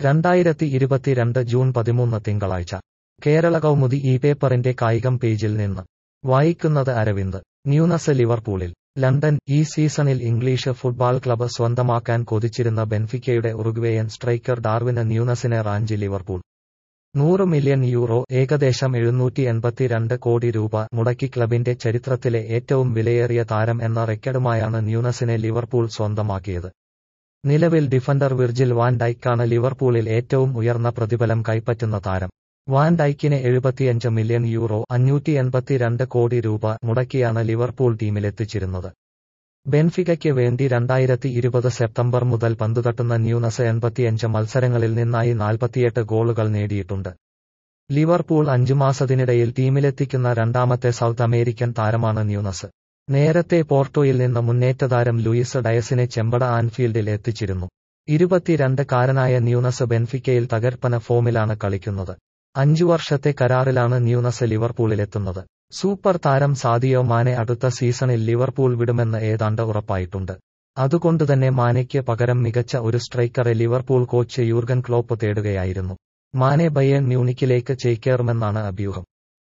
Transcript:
രണ്ടായിരത്തി ഇരുപത്തിരണ്ട് ജൂൺ പതിമൂന്ന് തിങ്കളാഴ്ച കേരള കൗമുദി ഈ പേപ്പറിന്റെ കായികം പേജിൽ നിന്ന് വായിക്കുന്നത് അരവിന്ദ് ന്യൂനസ് ലിവർപൂളിൽ ലണ്ടൻ ഈ സീസണിൽ ഇംഗ്ലീഷ് ഫുട്ബോൾ ക്ലബ്ബ് സ്വന്തമാക്കാൻ കൊതിച്ചിരുന്ന ബെൻഫിക്കയുടെ ഉറുഗ്വേയൻ സ്ട്രൈക്കർ ഡാർവിന് ന്യൂനസിനെ റാഞ്ചി ലിവർപൂൾ നൂറ് മില്യൺ യൂറോ ഏകദേശം എഴുന്നൂറ്റി എൺപത്തിരണ്ട് കോടി രൂപ മുടക്കി ക്ലബിന്റെ ചരിത്രത്തിലെ ഏറ്റവും വിലയേറിയ താരം എന്ന റെക്കർഡുമായാണ് ന്യൂനസിനെ ലിവർപൂൾ സ്വന്തമാക്കിയത് നിലവിൽ ഡിഫൻഡർ വിർജിൽ വാൻ ഡൈക്കാണ് ലിവർപൂളിൽ ഏറ്റവും ഉയർന്ന പ്രതിഫലം കൈപ്പറ്റുന്ന താരം വാൻ ഡൈക്കിനെ എഴുപത്തിയഞ്ച് മില്യൺ യൂറോ അഞ്ഞൂറ്റി എൺപത്തിരണ്ട് കോടി രൂപ മുടക്കിയാണ് ലിവർപൂൾ ടീമിലെത്തിച്ചിരുന്നത് ബെൻഫികയ്ക്ക് വേണ്ടി രണ്ടായിരത്തി ഇരുപത് സെപ്റ്റംബർ മുതൽ പന്തുതട്ടുന്ന ന്യൂനസ് എൺപത്തിയഞ്ച് മത്സരങ്ങളിൽ നിന്നായി നാൽപ്പത്തിയെട്ട് ഗോളുകൾ നേടിയിട്ടുണ്ട് ലിവർപൂൾ അഞ്ചു മാസത്തിനിടയിൽ ടീമിലെത്തിക്കുന്ന രണ്ടാമത്തെ സൗത്ത് അമേരിക്കൻ താരമാണ് ന്യൂനസ് നേരത്തെ പോർട്ടോയിൽ നിന്ന് മുന്നേറ്റ താരം ലൂയിസ് ഡയസിനെ ചെമ്പട ആൻഫീൽഡിൽ എത്തിച്ചിരുന്നു ഇരുപത്തിരണ്ട് കാരനായ ന്യൂനസ് ബെൻഫിക്കയിൽ തകർപ്പന ഫോമിലാണ് കളിക്കുന്നത് അഞ്ചു വർഷത്തെ കരാറിലാണ് ന്യൂനസ് ലിവർപൂളിലെത്തുന്നത് സൂപ്പർ താരം സാദിയോ മാനെ അടുത്ത സീസണിൽ ലിവർപൂൾ വിടുമെന്ന് ഏതാണ്ട് ഉറപ്പായിട്ടുണ്ട് അതുകൊണ്ടുതന്നെ മാനെയ്ക്ക് പകരം മികച്ച ഒരു സ്ട്രൈക്കറെ ലിവർപൂൾ കോച്ച് യൂർഗൻ ക്ലോപ്പ് തേടുകയായിരുന്നു മാനെ ബയേൺ മ്യൂണിക്കിലേക്ക് ചേക്കേറുമെന്നാണ് അഭ്യൂഹം